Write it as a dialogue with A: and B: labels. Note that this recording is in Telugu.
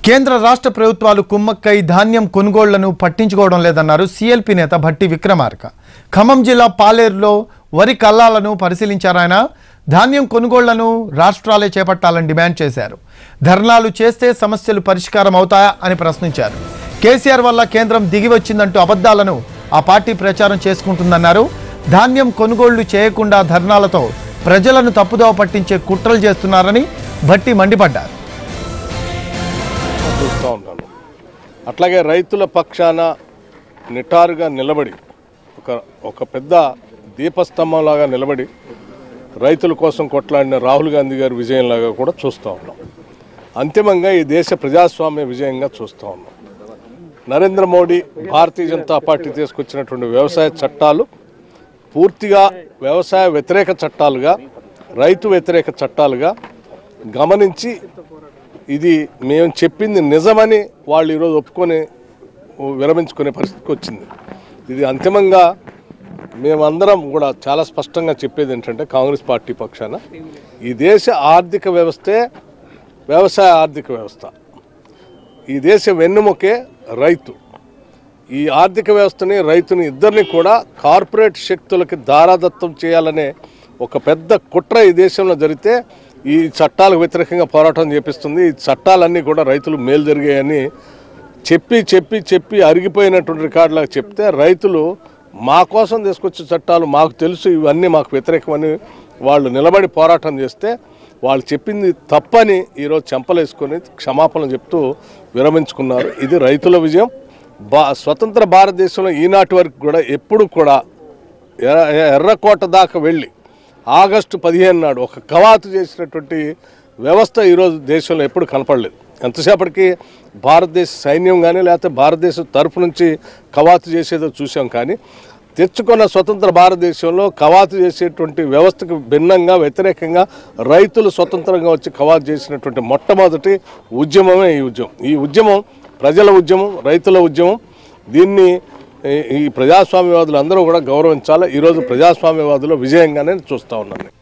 A: కేంద్ర రాష్ట్ర ప్రభుత్వాలు కుమ్మక్కై ధాన్యం కొనుగోళ్లను పట్టించుకోవడం లేదన్నారు సీఎల్పీ నేత భట్టి విక్రమార్క ఖమ్మం జిల్లా పాలేరులో వరి కల్లాలను పరిశీలించారాయన ధాన్యం కొనుగోళ్లను రాష్ట్రాలే చేపట్టాలని డిమాండ్ చేశారు ధర్నాలు చేస్తే సమస్యలు పరిష్కారం అవుతాయా అని ప్రశ్నించారు కేసీఆర్ వల్ల కేంద్రం దిగి వచ్చిందంటూ అబద్ధాలను ఆ పార్టీ ప్రచారం చేసుకుంటుందన్నారు ధాన్యం కొనుగోళ్లు చేయకుండా ధర్నాలతో ప్రజలను తప్పుదోవ పట్టించే కుట్రలు చేస్తున్నారని భట్టి మండిపడ్డారు
B: చూస్తూ ఉన్నాను అట్లాగే రైతుల పక్షాన నిటారుగా నిలబడి ఒక ఒక పెద్ద దీపస్తంభంలాగా నిలబడి రైతుల కోసం కొట్లాడిన రాహుల్ గాంధీ గారి విజయంలాగా కూడా చూస్తూ ఉన్నాం అంతిమంగా ఈ దేశ ప్రజాస్వామ్య విజయంగా చూస్తూ ఉన్నాం నరేంద్ర మోడీ భారతీయ జనతా పార్టీ తీసుకొచ్చినటువంటి వ్యవసాయ చట్టాలు పూర్తిగా వ్యవసాయ వ్యతిరేక చట్టాలుగా రైతు వ్యతిరేక చట్టాలుగా గమనించి ఇది మేము చెప్పింది నిజమని వాళ్ళు ఈరోజు ఒప్పుకొని విరమించుకునే పరిస్థితికి వచ్చింది ఇది అంతిమంగా మేమందరం కూడా చాలా స్పష్టంగా చెప్పేది ఏంటంటే కాంగ్రెస్ పార్టీ పక్షాన ఈ దేశ ఆర్థిక వ్యవస్థే వ్యవసాయ ఆర్థిక వ్యవస్థ ఈ దేశ వెన్నుముకే రైతు ఈ ఆర్థిక వ్యవస్థని రైతుని ఇద్దరిని కూడా కార్పొరేట్ శక్తులకి దారాదత్తం చేయాలనే ఒక పెద్ద కుట్ర ఈ దేశంలో జరిగితే ఈ చట్టాలకు వ్యతిరేకంగా పోరాటం చేపిస్తుంది ఈ చట్టాలన్నీ కూడా రైతులు మేలు జరిగాయని చెప్పి చెప్పి చెప్పి అరిగిపోయినటువంటి రికార్డులకు చెప్తే రైతులు మా కోసం తీసుకొచ్చే చట్టాలు మాకు తెలుసు ఇవన్నీ మాకు వ్యతిరేకమని వాళ్ళు నిలబడి పోరాటం చేస్తే వాళ్ళు చెప్పింది తప్పని ఈరోజు చెంపలేసుకొని క్షమాపణ చెప్తూ విరమించుకున్నారు ఇది రైతుల విజయం బా స్వతంత్ర భారతదేశంలో ఈనాటి వరకు కూడా ఎప్పుడు కూడా ఎర్ర ఎర్రకోట దాకా వెళ్ళి ఆగస్టు పదిహేను నాడు ఒక కవాతు చేసినటువంటి వ్యవస్థ ఈరోజు దేశంలో ఎప్పుడు కనపడలేదు ఎంతసేపటికి భారతదేశ సైన్యం కానీ లేకపోతే భారతదేశం తరఫు నుంచి కవాతు చేసేదో చూసాం కానీ తెచ్చుకున్న స్వతంత్ర భారతదేశంలో కవాతు చేసేటువంటి వ్యవస్థకు భిన్నంగా వ్యతిరేకంగా రైతులు స్వతంత్రంగా వచ్చి కవాతు చేసినటువంటి మొట్టమొదటి ఉద్యమమే ఈ ఉద్యమం ఈ ఉద్యమం ప్రజల ఉద్యమం రైతుల ఉద్యమం దీన్ని ఈ- ఈ ప్రజాస్వామ్యవాదులు అందరూ కూడా గౌరవించాలి ఈరోజు ప్రజాస్వామ్యవాదుల విజయంగానే చూస్తూ ఉన్నాను